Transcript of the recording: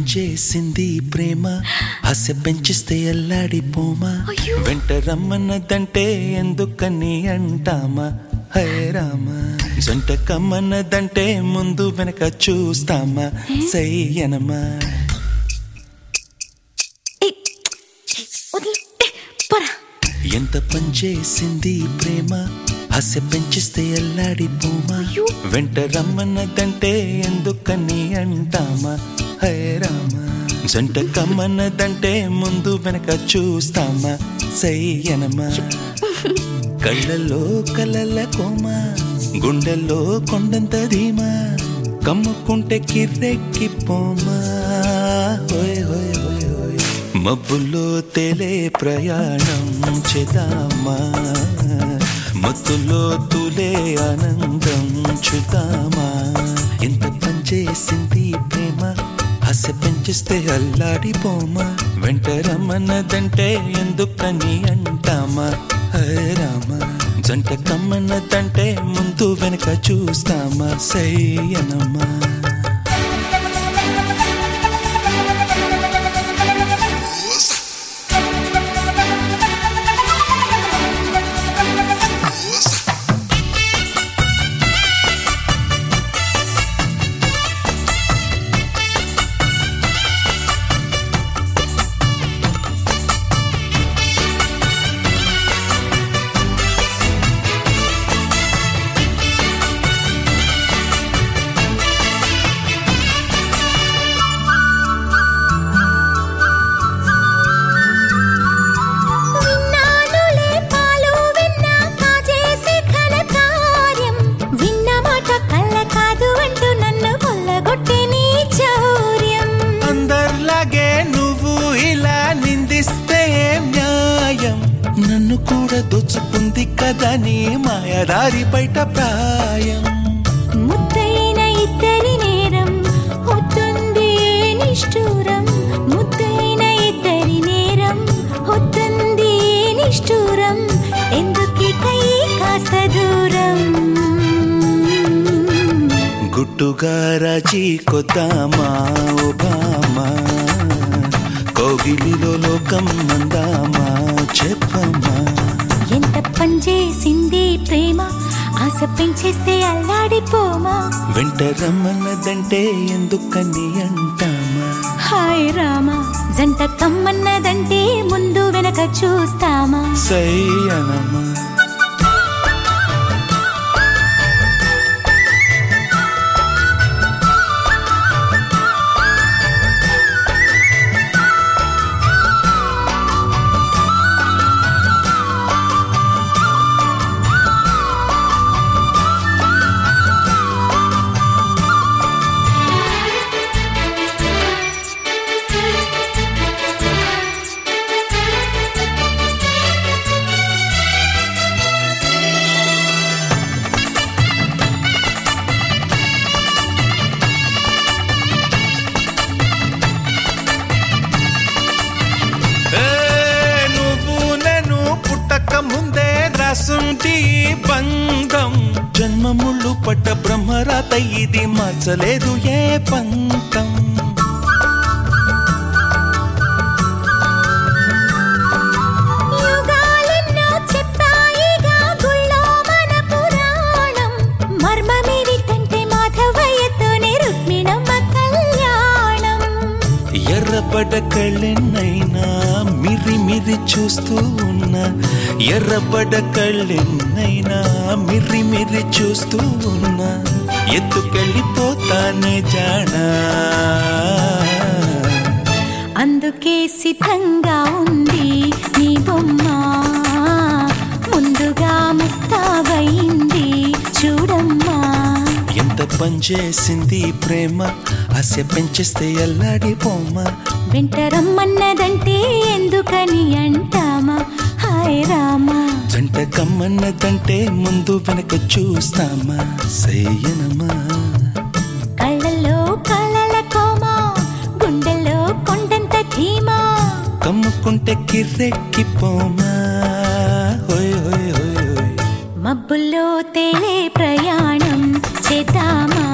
పనిచేసింది ప్రేమ ఆశ పెంచిస్తే అల్లాడిపోమా అయ్యో. వెంట రమ్మన్నదంటే ఎందుకని అంటామా హే రామా జంట కమ్మన్నదంటే ముందు వెనక చూస్తామా సయ్యనమా ఏయ్, ఏయ్, వదిలు. ఏ, పోరా ఎంత పనిచేసింది ప్రేమ ఆశ పెంచిస్తే అల్లాడిపోమా అయ్యో. వెంట రమ్మన్నదంటే ఎందుకని అంటామా హే రామా జంట కమ్మన్నదంటే ముందు వెనక చూస్తామా సయ్యనమా కళ్ళల్లో కలల కోమా గుండెల్లో కొండంత ధీమా కమ్ముకుంటే కిర్రెక్కిపోమా హోయ్ హోయ్ హోయ్ హోయ్ మబ్బుల్లో తేలే ప్రయాణం చేద్దామా మత్తులో తులే ఆనందం చూద్దామా ఎంత పనిచేసింది ప్రేమ ఆశ పెంచిస్తే అల్లాడిపోమా వెంట రమ్మన్నదంటే ఎందుకని అంటామా హే రామా జంట కమ్మన్నదంటే ముందు వెనక చూస్తామా సయ్యనమ్మా విన్నానులే పాలు విన్నా కాజేసి ఘనకార్యం విన్న మాట కళ్ళ కాదు అంటూ నన్ను కొల్లగొట్టే నీ చౌర్యం అందర్లాగే నువ్వు ఇలా నిందిస్తే ఏం న్యాయం నన్ను కూడా దోచుకుంది కదా నీ మాయదారి బయట ప్రాయం ముద్దైన ఇద్దరి నేరం వస్తుంది ఏ నిష్ఠూరం ముద్దైన ఇద్దరి నేరం వస్తుంది ఏ నిష్ఠూరం ఎందుకీ కై కాస్త దూరం గుట్టుగా రాజీ కొద్దామా ఒబామా కోగిలిలో లోకం మందామా చెప్పమ్మా ఎంత పనిచేసింది ప్రేమ ఆశ పెంచేస్తే అల్లాడిపోమా వెంట రమ్మన్నదంటే ఎందుకని అంటామా హాయ్ రామా జంట కమ్మన్నదంటే ముందు వెనక చూస్తామా సయ్యనమ్మా ఏ, నువ్వు నేను పుట్టక ముందే రాసుంటి ఈ బంధం జన్మముళ్ళు పట్ట బ్రహ్మరాత ఇది మార్చలేదు ఏ పంతం యుగాలెన్నో చెప్పాయిగా గుళ్ళో మన పురాణం మర్మమేమిటంటే మాధవయ్యతోనే రుక్మిణమ్మ కళ్యాణం ఎర్రబడ్డ కళ్ళెన్నైనా మిరి మిరి చూస్తూ ఉన్నా ఎర్రబడ్డ కళ్ళెన్నైనా మిరి మిరి చూస్తూ ఉన్నా ఎత్తుకెళ్ళిపోతానే జానా అందుకే సిద్ధంగా ఉంది నీ బొమ్మ ముందుగా ముస్తాబయింది చూడమ్మా ఎంత పనిచేసింది ప్రేమ ఆశ పెంచేస్తే అల్లాడిపోమా వెంట రమ్మన్నదంటే ఎందుకని అంటామా హాయ్ రామా జంట కమ్మన్నదంటే ముందు వెనక చూస్తామా సయ్యనమా కళ్ళల్లో కలల కోమా గుండెల్లో కొండంత ధీమా కమ్ముకుంటే కిర్రెక్కిపోమా హోయ్ హోయ్ హోయ్ హోయ్ మబ్బుల్లో తేలే ప్రయాణం చేద్దామా